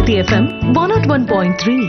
Hit FM 101.3.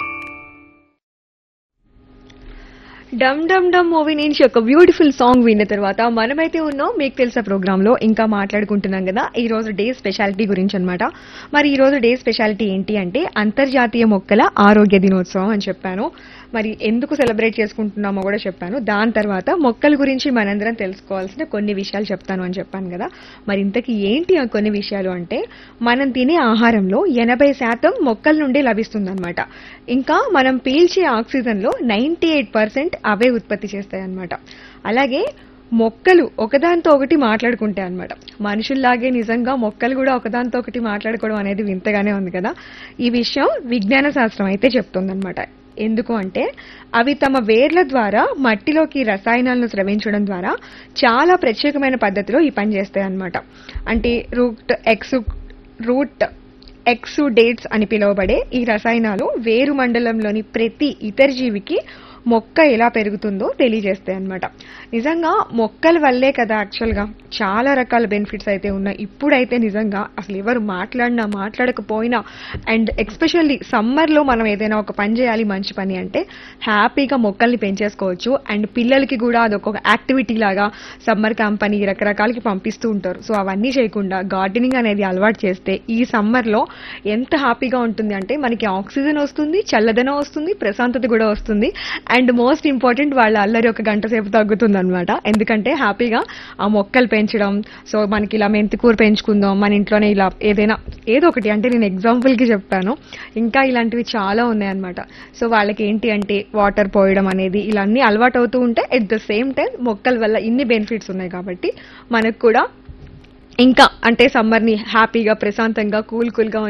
Dum Dum Dum movie నుంచి ఒక beautiful song విన్న తర్వాత మనమైతే ఉన్నాం మీకు తెలిసే ప్రోగ్రామ్ లో ఇంకా మాట్లాడుకుంటున్నాం కదా ఈ రోజు డే స్పెషాలిటీ గురించి అన్నమాట మరి ఈ రోజు డే స్పెషాలిటీ ఏంటి అంటే అంతర్జాతీయ మొక్కల ఆరోగ్య దినోత్సవం అని చెప్పాను మరి ఎందుకు సెలబ్రేట్ చేసుకుంటున్నామో కూడా చెప్పాను దాని తర్వాత మొక్కల గురించి మనందరం తెలుసుకోవాల్సిన కొన్ని విషయాలు చెప్తాను అని చెప్పాను కదా మరి ఇంతకీ ఏంటి ఆ కొన్ని విషయాలు అంటే మనం తినే ఆహారంలో ఎనభై శాతం మొక్కల నుండి లభిస్తుందన్నమాట ఇంకా మనం పీల్చే ఆక్సిజన్లో నైంటీ ఎయిట్ పర్సెంట్ అవే ఉత్పత్తి చేస్తాయి అన్నమాట అలాగే మొక్కలు ఒకదాంతో ఒకటి మాట్లాడుకుంటాయి అన్నమాట మనుషుల్లాగే నిజంగా మొక్కలు కూడా ఒకదాంతో ఒకటి మాట్లాడుకోవడం అనేది వింతగానే ఉంది కదా ఈ విషయం విజ్ఞాన శాస్త్రం అయితే చెప్తుందన్నమాట ఎందుకు అంటే అవి తమ వేర్ల ద్వారా మట్టిలోకి రసాయనాలను స్రవించడం ద్వారా చాలా ప్రత్యేకమైన పద్ధతిలో ఈ పని చేస్తాయి అన్నమాట అంటే రూట్ ఎక్సు రూట్ ఎక్సుడేట్స్ అని పిలువబడే ఈ రసాయనాలు వేరు మండలంలోని ప్రతి ఇతర జీవికి మొక్క ఎలా పెరుగుతుందో తెలియజేస్తాయి అన్నమాట నిజంగా మొక్కల వల్లే కదా యాక్చువల్గా చాలా రకాల బెనిఫిట్స్ అయితే ఉన్నాయి ఇప్పుడైతే నిజంగా అసలు ఎవరు మాట్లాడినా మాట్లాడకపోయినా అండ్ ఎక్స్పెషల్లీ సమ్మర్లో మనం ఏదైనా ఒక పని చేయాలి మంచి పని అంటే హ్యాపీగా మొక్కల్ని పెంచేసుకోవచ్చు అండ్ పిల్లలకి కూడా అదొక యాక్టివిటీ లాగా సమ్మర్ క్యాంప్ అని రకరకాలకి పంపిస్తూ ఉంటారు సో అవన్నీ చేయకుండా గార్డెనింగ్ అనేది అలవాటు చేస్తే ఈ సమ్మర్లో ఎంత హ్యాపీగా ఉంటుంది అంటే మనకి ఆక్సిజన్ వస్తుంది చల్లదనం వస్తుంది ప్రశాంతత కూడా వస్తుంది అండ్ మోస్ట్ ఇంపార్టెంట్ వాళ్ళ అల్లరి ఒక గంట సేపు తగ్గుతుంది అనమాట ఎందుకంటే హ్యాపీగా ఆ మొక్కలు పెంచడం సో మనకి ఇలా మెంతికూర పెంచుకుందాం మన ఇంట్లోనే ఇలా ఏదైనా ఏదో ఒకటి అంటే నేను ఎగ్జాంపుల్కి చెప్పాను ఇంకా ఇలాంటివి చాలా ఉన్నాయన్నమాట సో వాళ్ళకి ఏంటి అంటే వాటర్ పోయడం అనేది ఇలా అన్ని అలవాటు అవుతూ ఉంటే ఎట్ ద సేమ్ టైం మొక్కల వల్ల ఇన్ని బెనిఫిట్స్ ఉన్నాయి కాబట్టి మనకు కూడా ఇంకా అంటే సమ్మర్ని హ్యాపీగా ప్రశాంతంగా కూల్ కూల్గా